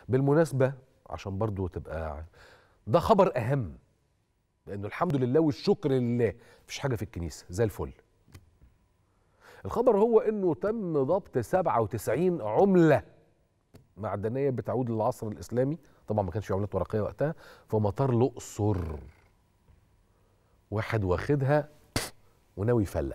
بالمناسبه عشان برضو تبقى ده خبر اهم لانه الحمد لله والشكر لله مفيش حاجه في الكنيسه زي الفل الخبر هو انه تم ضبط 97 عمله معدنيه بتعود للعصر الاسلامي طبعا ما كانش في عملات ورقيه وقتها في مطار الاقصر واحد واخدها وناوي يفلق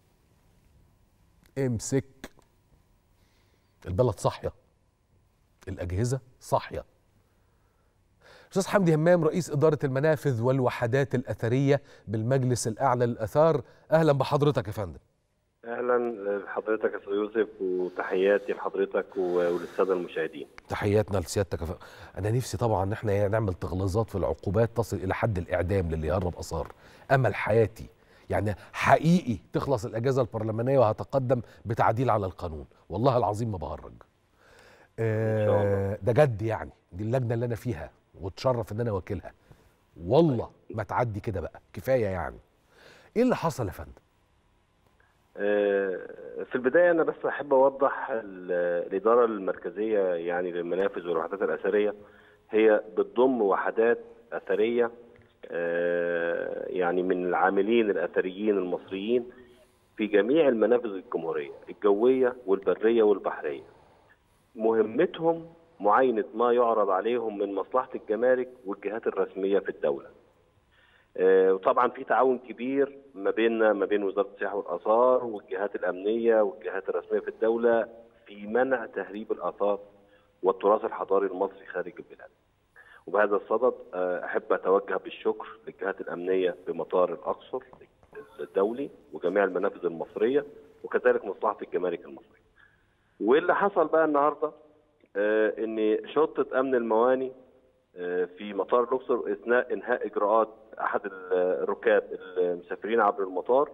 امسك البلد صاحيه الاجهزه صاحيه استاذ حمدي همام رئيس اداره المنافذ والوحدات الاثريه بالمجلس الاعلى للاثار اهلا بحضرتك يا فندم اهلا بحضرتك يا استاذ يوسف وتحياتي لحضرتك وللساده المشاهدين تحياتنا لسيادتك يا فندم. انا نفسي طبعا ان احنا نعمل تغليظات في العقوبات تصل الى حد الاعدام للي يهرب اثار امل حياتي يعني حقيقي تخلص الاجازه البرلمانيه وهتقدم بتعديل على القانون والله العظيم ما بهرج آه ده جد يعني دي اللجنه اللي انا فيها واتشرف ان انا وكيلها والله ما تعدي كده بقى كفايه يعني ايه اللي حصل يا فندم في البدايه انا بس احب اوضح الاداره المركزيه يعني للمنافذ والوحدات الاثريه هي بتضم وحدات اثريه يعني من العاملين الاثريين المصريين في جميع المنافذ الجمهوريه الجويه والبريه والبحريه مهمتهم معاينه ما يعرض عليهم من مصلحه الجمارك والجهات الرسميه في الدوله وطبعا في تعاون كبير ما بيننا ما بين وزاره السياحه والاثار والجهات الامنيه والجهات الرسميه في الدوله في منع تهريب الاثار والتراث الحضاري المصري خارج البلاد. وبهذا الصدد احب اتوجه بالشكر للجهات الامنيه بمطار الاقصر الدولي وجميع المنافذ المصريه وكذلك مصلحه الجمارك المصريه. واللي حصل بقى النهارده ان شرطه امن المواني في مطار الاقصر اثناء انهاء اجراءات احد الركاب المسافرين عبر المطار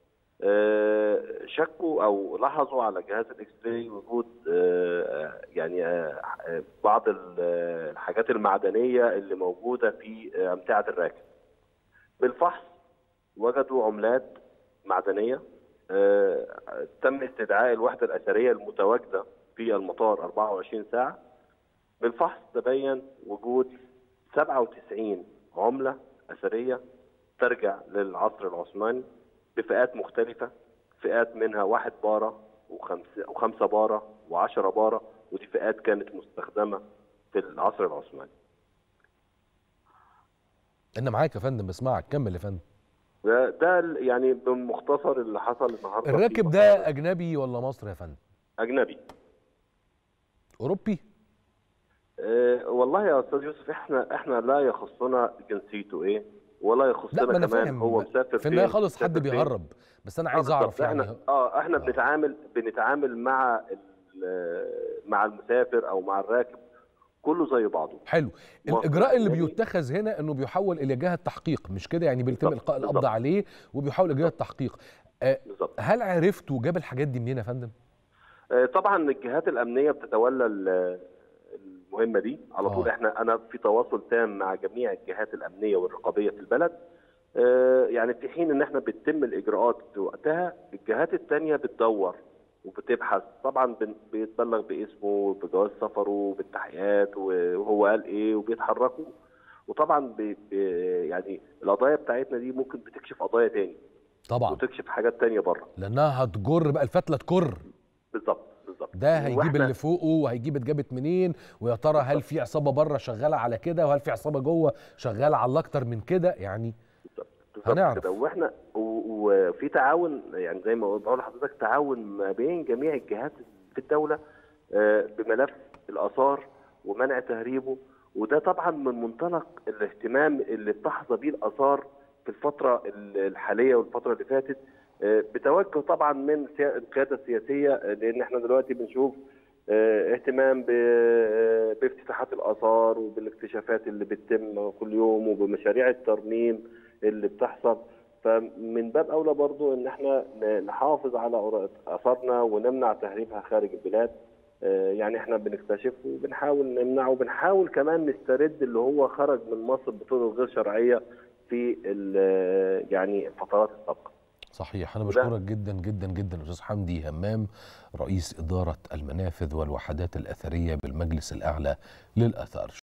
شكوا او لاحظوا على جهاز الاكس راي وجود يعني بعض الحاجات المعدنيه اللي موجوده في امتعه الراكب. بالفحص وجدوا عملات معدنيه تم استدعاء الوحده الاثريه المتواجده في المطار 24 ساعه بالفحص تبين وجود 97 عمله اثريه ترجع للعصر العثماني بفئات مختلفه فئات منها واحد باره وخمسه وخمسه باره وعشرة باره ودي فئات كانت مستخدمه في العصر العثماني. انا معاك يا فندم بسمعك كمل يا فندم. ده, ده يعني بمختصر اللي حصل النهارده الراكب ده اجنبي ولا مصري يا فندم؟ اجنبي. اوروبي؟ أه والله يا استاذ يوسف احنا احنا لا يخصنا جنسيته ايه ولا يخصنا لا ما انا كمان فاهم هو مسافر في النهايه خالص مسافر حد فين. بيهرب بس انا عايز اعرف يعني احنا اه احنا بنتعامل بنتعامل مع مع المسافر او مع الراكب كله زي بعضه حلو الاجراء اللي بيتخذ هنا انه بيحول الى جهه تحقيق مش كده يعني بيتم القاء القبض عليه وبيحول الى جهه تحقيق آه بالظبط هل عرفتوا جاب الحاجات دي منين يا فندم آه طبعا الجهات الامنيه بتتولى المهمه دي على طول آه. احنا انا في تواصل تام مع جميع الجهات الامنيه والرقابيه في البلد آه يعني في حين ان احنا بتتم الاجراءات وقتها الجهات الثانيه بتدور وبتبحث طبعا بن- بيتبلغ باسمه بجواز سفره بالتحقيقات وهو قال ايه وبيتحركوا وطبعا بي بي يعني القضايا بتاعتنا دي ممكن بتكشف قضايا تاني طبعا وتكشف حاجات تانية بره لانها هتجر بقى الفتله تكر بالظبط بالظبط ده هيجيب وإحنا- اللي فوقه وهيجيب اتجابت منين ويا ترى هل في عصابه بره شغاله على كده وهل في عصابه جوه شغاله على اكتر من كده يعني بالظبط هنعرف. كده واحنا و- وفي تعاون يعني زي ما بقول لحضرتك تعاون ما بين جميع الجهات في الدوله آه، بملف الاثار ومنع تهريبه وده طبعا من منطلق الاهتمام اللي بتحظى به الاثار في الفتره الحاليه والفتره اللي فاتت آه، بتوجه طبعا من سيا- القياده السياسيه آه، لان احنا دلوقتي بنشوف آه، اهتمام ب- آه، بافتتاحات الاثار وبالاكتشافات اللي بتتم كل يوم وبمشاريع الترميم اللي بتحصل فمن باب اولى برضو ان احنا ن- نحافظ على أوراق- اثارنا ونمنع تهريبها خارج البلاد آه، يعني احنا بنكتشف وبنحاول نمنعه وبنحاول كمان نسترد اللي هو خرج من مصر بطرق غير شرعيه في ال- يعني الفترات السابقه صحيح انا وده- بشكرك جدا جدا جدا استاذ حمدي همام رئيس اداره المنافذ والوحدات الاثريه بالمجلس الاعلى للاثار